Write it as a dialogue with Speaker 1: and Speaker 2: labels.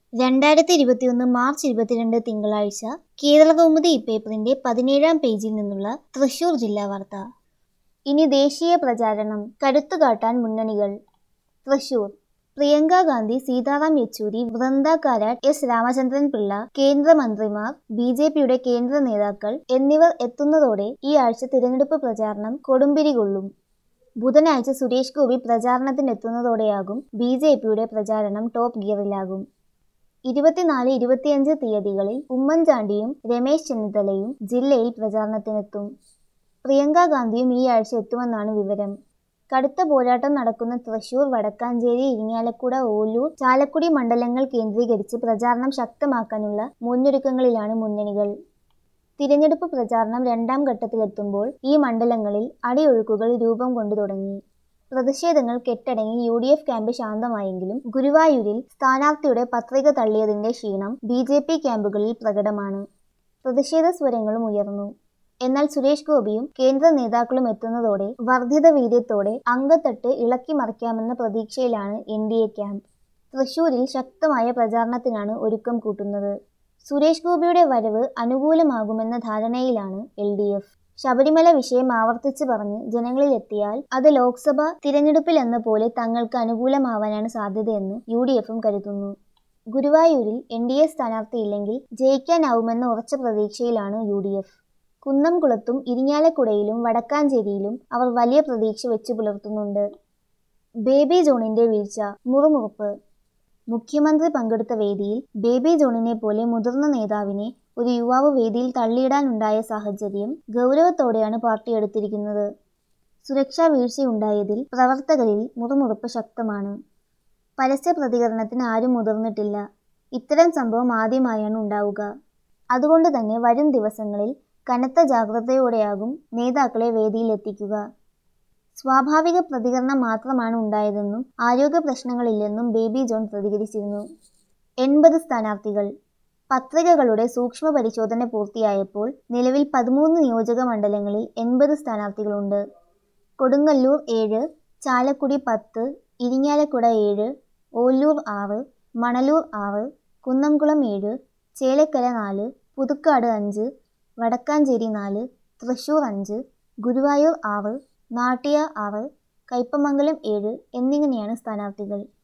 Speaker 1: രണ്ടായിരത്തി ഇരുപത്തിയൊന്ന് മാർച്ച് ഇരുപത്തിരണ്ട് തിങ്കളാഴ്ച കേരളകൗമുദി ഇപ്പേപ്പറിന്റെ പതിനേഴാം പേജിൽ നിന്നുള്ള തൃശൂർ ജില്ലാ വാർത്ത ഇനി ദേശീയ പ്രചാരണം കരുത്തുകാട്ടാൻ മുന്നണികൾ തൃശൂർ പ്രിയങ്ക ഗാന്ധി സീതാറാം യെച്ചൂരി വൃന്ദ കാരാട്ട് എസ് രാമചന്ദ്രൻ പിള്ള കേന്ദ്രമന്ത്രിമാർ ബി ജെ പിയുടെ കേന്ദ്ര നേതാക്കൾ എന്നിവർ എത്തുന്നതോടെ ഈ ആഴ്ച തിരഞ്ഞെടുപ്പ് പ്രചാരണം കൊടുമ്പിരി കൊള്ളും ബുധനാഴ്ച സുരേഷ് ഗോപി പ്രചാരണത്തിനെത്തുന്നതോടെയാകും ബി ജെ പിയുടെ പ്രചാരണം ടോപ്പ് ഗിയറിലാകും ഇരുപത്തിനാല് ഇരുപത്തിയഞ്ച് തീയതികളിൽ ഉമ്മൻചാണ്ടിയും രമേശ് ചെന്നിത്തലയും ജില്ലയിൽ പ്രചാരണത്തിനെത്തും പ്രിയങ്ക ഗാന്ധിയും ഈ ആഴ്ച എത്തുമെന്നാണ് വിവരം കടുത്ത പോരാട്ടം നടക്കുന്ന തൃശൂർ വടക്കാഞ്ചേരി ഇരിങ്ങാലക്കുട ഓലൂർ ചാലക്കുടി മണ്ഡലങ്ങൾ കേന്ദ്രീകരിച്ച് പ്രചാരണം ശക്തമാക്കാനുള്ള മുന്നൊരുക്കങ്ങളിലാണ് മുന്നണികൾ തിരഞ്ഞെടുപ്പ് പ്രചാരണം രണ്ടാം ഘട്ടത്തിലെത്തുമ്പോൾ ഈ മണ്ഡലങ്ങളിൽ അടിയൊഴുക്കുകൾ രൂപം കൊണ്ടു തുടങ്ങി പ്രതിഷേധങ്ങൾ കെട്ടടങ്ങി യു ഡി എഫ് ക്യാമ്പ് ശാന്തമായെങ്കിലും ഗുരുവായൂരിൽ സ്ഥാനാർത്ഥിയുടെ പത്രിക തള്ളിയതിന്റെ ക്ഷീണം ബി ജെ പി ക്യാമ്പുകളിൽ പ്രകടമാണ് പ്രതിഷേധ സ്വരങ്ങളും ഉയർന്നു എന്നാൽ സുരേഷ് ഗോപിയും കേന്ദ്ര നേതാക്കളും എത്തുന്നതോടെ വർദ്ധിത വീര്യത്തോടെ അങ്കത്തട്ട് ഇളക്കി മറിക്കാമെന്ന പ്രതീക്ഷയിലാണ് എൻ ഡി എ ക്യാമ്പ് തൃശൂരിൽ ശക്തമായ പ്രചാരണത്തിനാണ് ഒരുക്കം കൂട്ടുന്നത് സുരേഷ് ഗോപിയുടെ വരവ് അനുകൂലമാകുമെന്ന ധാരണയിലാണ് എൽ ഡി എഫ് ശബരിമല വിഷയം ആവർത്തിച്ച് പറഞ്ഞ് ജനങ്ങളിലെത്തിയാൽ അത് ലോക്സഭ തിരഞ്ഞെടുപ്പിലെന്ന പോലെ തങ്ങൾക്ക് അനുകൂലമാവാനാണ് സാധ്യതയെന്ന് യു ഡി എഫും കരുതുന്നു ഗുരുവായൂരിൽ എൻ ഡി എ സ്ഥാനാർത്ഥിയില്ലെങ്കിൽ ജയിക്കാനാവുമെന്ന ഉറച്ച പ്രതീക്ഷയിലാണ് യു ഡി എഫ് കുന്നംകുളത്തും ഇരിങ്ങാലക്കുടയിലും വടക്കാഞ്ചേരിയിലും അവർ വലിയ പ്രതീക്ഷ വെച്ചു പുലർത്തുന്നുണ്ട് ബേബി ജോണിന്റെ വീഴ്ച മുറുമുറുപ്പ് മുഖ്യമന്ത്രി പങ്കെടുത്ത വേദിയിൽ ബേബി ജോണിനെ പോലെ മുതിർന്ന നേതാവിനെ ഒരു യുവാവ് വേദിയിൽ തള്ളിയിടാനുണ്ടായ സാഹചര്യം ഗൗരവത്തോടെയാണ് പാർട്ടി എടുത്തിരിക്കുന്നത് സുരക്ഷാ വീഴ്ചയുണ്ടായതിൽ പ്രവർത്തകരിൽ മുറുമുറുപ്പ് ശക്തമാണ് പരസ്യ പ്രതികരണത്തിന് ആരും മുതിർന്നിട്ടില്ല ഇത്തരം സംഭവം ആദ്യമായാണ് ഉണ്ടാവുക അതുകൊണ്ട് തന്നെ വരും ദിവസങ്ങളിൽ കനത്ത ജാഗ്രതയോടെയാകും നേതാക്കളെ വേദിയിലെത്തിക്കുക സ്വാഭാവിക പ്രതികരണം മാത്രമാണ് ഉണ്ടായതെന്നും ആരോഗ്യ പ്രശ്നങ്ങളില്ലെന്നും ബേബി ജോൺ പ്രതികരിച്ചിരുന്നു എൺപത് സ്ഥാനാർത്ഥികൾ പത്രികകളുടെ സൂക്ഷ്മ പരിശോധന പൂർത്തിയായപ്പോൾ നിലവിൽ പതിമൂന്ന് നിയോജക മണ്ഡലങ്ങളിൽ എൺപത് സ്ഥാനാർത്ഥികളുണ്ട് കൊടുങ്ങല്ലൂർ ഏഴ് ചാലക്കുടി പത്ത് ഇരിങ്ങാലക്കുട ഏഴ് ഓല്ലൂർ ആറ് മണലൂർ ആറ് കുന്നംകുളം ഏഴ് ചേലക്കര നാല് പുതുക്കാട് അഞ്ച് വടക്കാഞ്ചേരി നാല് തൃശൂർ അഞ്ച് ഗുരുവായൂർ ആറ് നാട്ടിയ ആറ് കയ്പമംഗലം ഏഴ് എന്നിങ്ങനെയാണ് സ്ഥാനാർത്ഥികൾ